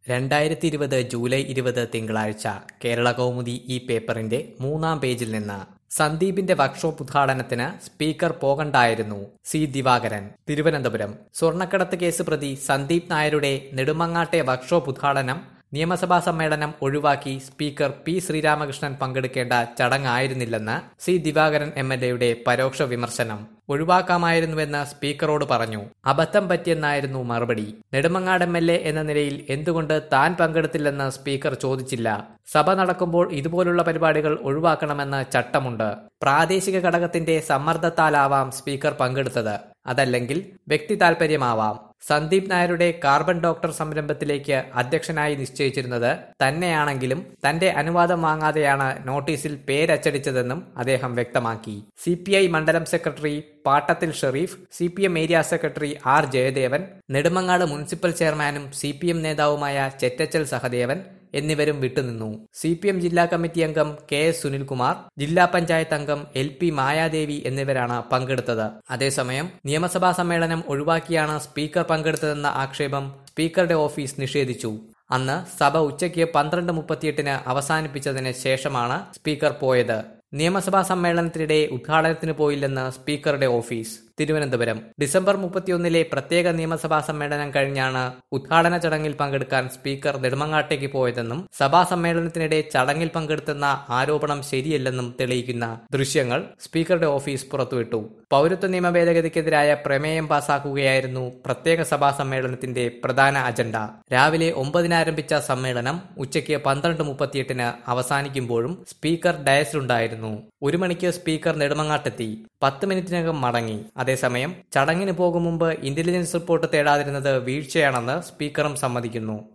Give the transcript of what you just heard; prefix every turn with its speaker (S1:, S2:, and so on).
S1: രണ്ടായിരത്തി ഇരുപത് ജൂലൈ ഇരുപത് തിങ്കളാഴ്ച കേരള കൗമുദി ഈ പേപ്പറിന്റെ മൂന്നാം പേജിൽ നിന്ന് സന്ദീപിന്റെ വർക്ക്ഷോപ്പ് ഉദ്ഘാടനത്തിന് സ്പീക്കർ പോകണ്ടായിരുന്നു സി ദിവാകരൻ തിരുവനന്തപുരം സ്വർണ്ണക്കടത്ത് കേസ് പ്രതി സന്ദീപ് നായരുടെ നെടുമങ്ങാട്ടെ വർക്ക്ഷോപ്പ് ഉദ്ഘാടനം നിയമസഭാ സമ്മേളനം ഒഴിവാക്കി സ്പീക്കർ പി ശ്രീരാമകൃഷ്ണൻ പങ്കെടുക്കേണ്ട ചടങ്ങായിരുന്നില്ലെന്ന് സി ദിവാകരൻ എം എൽ എയുടെ പരോക്ഷ വിമർശനം ഒഴിവാക്കാമായിരുന്നുവെന്ന് സ്പീക്കറോട് പറഞ്ഞു അബദ്ധം പറ്റിയെന്നായിരുന്നു മറുപടി നെടുമങ്ങാട് എം എൽ എ എന്ന നിലയിൽ എന്തുകൊണ്ട് താൻ പങ്കെടുത്തില്ലെന്ന് സ്പീക്കർ ചോദിച്ചില്ല സഭ നടക്കുമ്പോൾ ഇതുപോലുള്ള പരിപാടികൾ ഒഴിവാക്കണമെന്ന് ചട്ടമുണ്ട് പ്രാദേശിക ഘടകത്തിന്റെ സമ്മർദ്ദത്താലാവാം സ്പീക്കർ പങ്കെടുത്തത് അതല്ലെങ്കിൽ വ്യക്തി താൽപര്യമാവാം സന്ദീപ് നായരുടെ കാർബൺ ഡോക്ടർ സംരംഭത്തിലേക്ക് അധ്യക്ഷനായി നിശ്ചയിച്ചിരുന്നത് തന്നെയാണെങ്കിലും തന്റെ അനുവാദം വാങ്ങാതെയാണ് നോട്ടീസിൽ പേരച്ചടിച്ചതെന്നും അദ്ദേഹം വ്യക്തമാക്കി സി മണ്ഡലം secretary Pattathil Shereef C P M area secretary R Jayadevan Nedumangad municipal ചെയർമാനും സി പി എം നേതാവുമായ ചെറ്റച്ചൽ സഹദേവൻ എന്നിവരും വിട്ടുനിന്നു സി പി എം ജില്ലാ കമ്മിറ്റി അംഗം കെ എസ് സുനിൽകുമാർ ജില്ലാ പഞ്ചായത്ത് അംഗം എൽ പി മായാദേവി എന്നിവരാണ് പങ്കെടുത്തത് അതേസമയം നിയമസഭാ സമ്മേളനം ഒഴിവാക്കിയാണ് സ്പീക്കർ പങ്കെടുത്തതെന്ന ആക്ഷേപം സ്പീക്കറുടെ ഓഫീസ് നിഷേധിച്ചു അന്ന് സഭ ഉച്ചയ്ക്ക് പന്ത്രണ്ട് മുപ്പത്തിയെട്ടിന് അവസാനിപ്പിച്ചതിന് ശേഷമാണ് സ്പീക്കർ പോയത് നിയമസഭാ സമ്മേളനത്തിനിടെ ഉദ്ഘാടനത്തിന് പോയില്ലെന്ന് സ്പീക്കറുടെ ഓഫീസ് തിരുവനന്തപുരം ഡിസംബർ മുപ്പത്തിയൊന്നിലെ പ്രത്യേക നിയമസഭാ സമ്മേളനം കഴിഞ്ഞാണ് ഉദ്ഘാടന ചടങ്ങിൽ പങ്കെടുക്കാൻ സ്പീക്കർ നെടുമങ്ങാട്ടേക്ക് പോയതെന്നും സഭാ സമ്മേളനത്തിനിടെ ചടങ്ങിൽ പങ്കെടുത്തെന്ന ആരോപണം ശരിയല്ലെന്നും തെളിയിക്കുന്ന ദൃശ്യങ്ങൾ സ്പീക്കറുടെ ഓഫീസ് പുറത്തുവിട്ടു പൗരത്വ നിയമ ഭേദഗതിക്കെതിരായ പ്രമേയം പാസാക്കുകയായിരുന്നു പ്രത്യേക സഭാ സമ്മേളനത്തിന്റെ പ്രധാന അജണ്ട രാവിലെ ഒമ്പതിന് ആരംഭിച്ച സമ്മേളനം ഉച്ചയ്ക്ക് പന്ത്രണ്ട് മുപ്പത്തിയെട്ടിന് അവസാനിക്കുമ്പോഴും സ്പീക്കർ ഡയസിലുണ്ടായിരുന്നു ഒരു മണിക്ക് സ്പീക്കർ നെടുമങ്ങാട്ടെത്തി പത്ത് മിനിറ്റിനകം മടങ്ങി അതേസമയം ചടങ്ങിന് പോകും മുമ്പ് ഇന്റലിജൻസ് റിപ്പോർട്ട് തേടാതിരുന്നത് വീഴ്ചയാണെന്ന് സ്പീക്കറും സമ്മതിക്കുന്നു